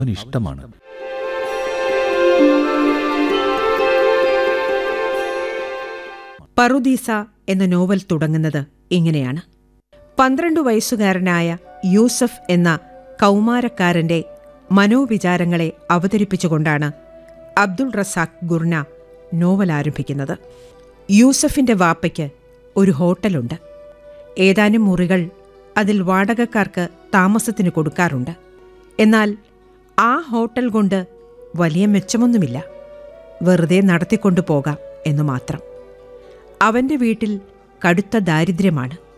അവന് ഇഷ്ടമാണ് പറുദീസ എന്ന നോവൽ തുടങ്ങുന്നത് ഇങ്ങനെയാണ് പന്ത്രണ്ട് വയസ്സുകാരനായ യൂസഫ് എന്ന കൗമാരക്കാരന്റെ മനോവിചാരങ്ങളെ അവതരിപ്പിച്ചുകൊണ്ടാണ് അബ്ദുൾ റസാഖ് ഗുർന നോവൽ ആരംഭിക്കുന്നത് യൂസഫിന്റെ വാപ്പയ്ക്ക് ഒരു ഹോട്ടലുണ്ട് ഏതാനും മുറികൾ അതിൽ വാടകക്കാർക്ക് താമസത്തിന് കൊടുക്കാറുണ്ട് എന്നാൽ ആ ഹോട്ടൽ കൊണ്ട് വലിയ മെച്ചമൊന്നുമില്ല വെറുതെ നടത്തിക്കൊണ്ടു പോകാം എന്നു മാത്രം അവന്റെ വീട്ടിൽ കടുത്ത ദാരിദ്ര്യമാണ്